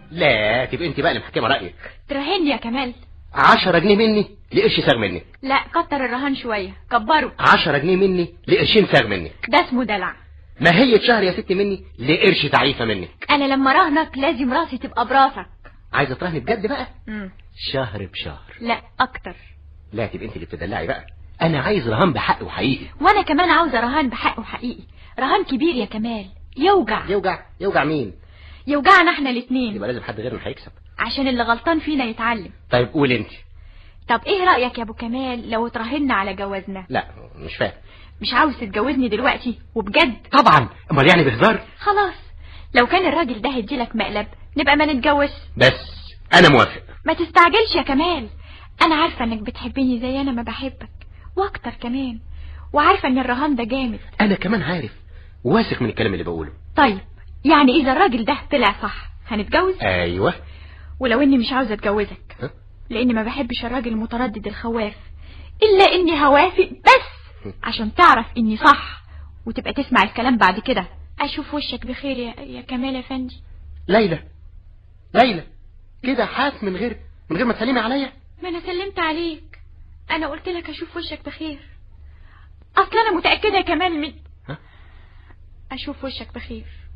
لا تبقى انت بقى اللي محكمه رايك ترهني يا كمال 10 جنيه مني لقرش ساغ منك لا كتر الرهان شوية كبره 10 جنيه مني لقرشين ساغ منك ده اسمه دلع ما هي شهر يا ستي مني لقرش تعريفه منك انا لما راهنك لازم راسي تبقى براسك عايزه تراهني بجد بقى مم. شهر بشهر لا اكتر لا تبقى انت اللي بتدلعي بقى انا عايز رهان بحق وحقيقي وانا كمان عاوزة رهان بحق وحقيقي رهان كبير يا كمال يوجع يوجع يوجع مين يوجعنا احنا الاتنين يبقى لازم حد غيرنا هيكسب عشان اللي غلطان فينا يتعلم طيب قول انت طب ايه رأيك يا ابو كمال لو اتراهنا على جوازنا لا مش فاهم مش عاوز تتجوزني دلوقتي وبجد طبعا امال يعني بهزار خلاص لو كان الراجل ده هيديلك مقلب نبقى ما نتجوز بس انا موافق ما تستعجلش يا كمال انا عارفة انك بتحبني زي انا ما بحبك واكتر كمان وعارفة ان الرهان ده جامد انا كمان عارف واثق من الكلام اللي بقوله طيب يعني اذا الراجل ده طلع صح هنتجوز ايوه ولو اني مش عاوزة اتجوزك ها؟ لاني ما بحبش الراجل المتردد الخواف الا اني هوافق بس عشان تعرف اني صح وتبقى تسمع الكلام بعد كده اشوف وشك بخير يا, يا كمال افندي ليلى ليلى كده حاس من غير من غير ما تسلمي عليا ما انا سلمت عليك انا قلت لك اشوف وشك بخير اصل انا متأكدة يا كمال من ها؟ اشوف وشك بخير